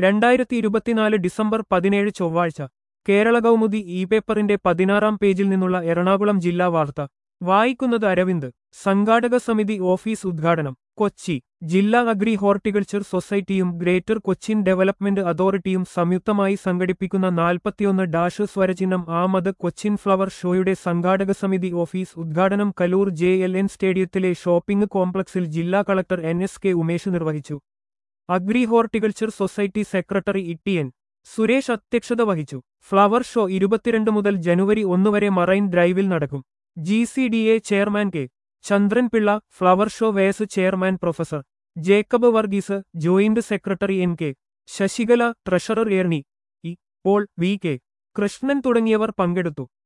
രണ്ടായിരത്തി ഇരുപത്തിനാല് ഡിസംബർ പതിനേഴ് ചൊവ്വാഴ്ച കേരള കൗമുദി ഇ പേപ്പറിന്റെ പതിനാറാം പേജിൽ നിന്നുള്ള എറണാകുളം ജില്ലാ വാർത്ത വായിക്കുന്നത് അരവിന്ദ് സംഘാടക സമിതി ഓഫീസ് ഉദ്ഘാടനം കൊച്ചി ജില്ലാ അഗ്രി ഹോർട്ടിക്കൾച്ചർ സൊസൈറ്റിയും ഗ്രേറ്റർ കൊച്ചിൻ ഡെവലപ്മെന്റ് അതോറിറ്റിയും സംയുക്തമായി സംഘടിപ്പിക്കുന്ന നാൽപ്പത്തിയൊന്ന് ഡാഷ് സ്വരചിഹ്നം ആമത് കൊച്ചിൻ ഫ്ലവർ ഷോയുടെ സംഘാടക സമിതി ഓഫീസ് ഉദ്ഘാടനം കലൂർ ജെ എൽ എൻ സ്റ്റേഡിയത്തിലെ ഷോപ്പിംഗ് കോംപ്ലക്സിൽ ജില്ലാ collector N S K Umesh നിർവഹിച്ചു agri horticulture society secretary E N Suresh അധ്യക്ഷത വഹിച്ചു ഫ്ലവർ ഷോ ഇരുപത്തിരണ്ട് മുതൽ ജനുവരി ഒന്ന് വരെ മറൈൻ ഡ്രൈവിൽ നടക്കും G C D A chairman K Chandran Pillai flower show vice chairman professor Jacob Varghese joint secretary N K Sasikala treasurer ഏർണി E Paul V K Krishnan തുടങ്ങിയവർ പങ്കെടുത്തു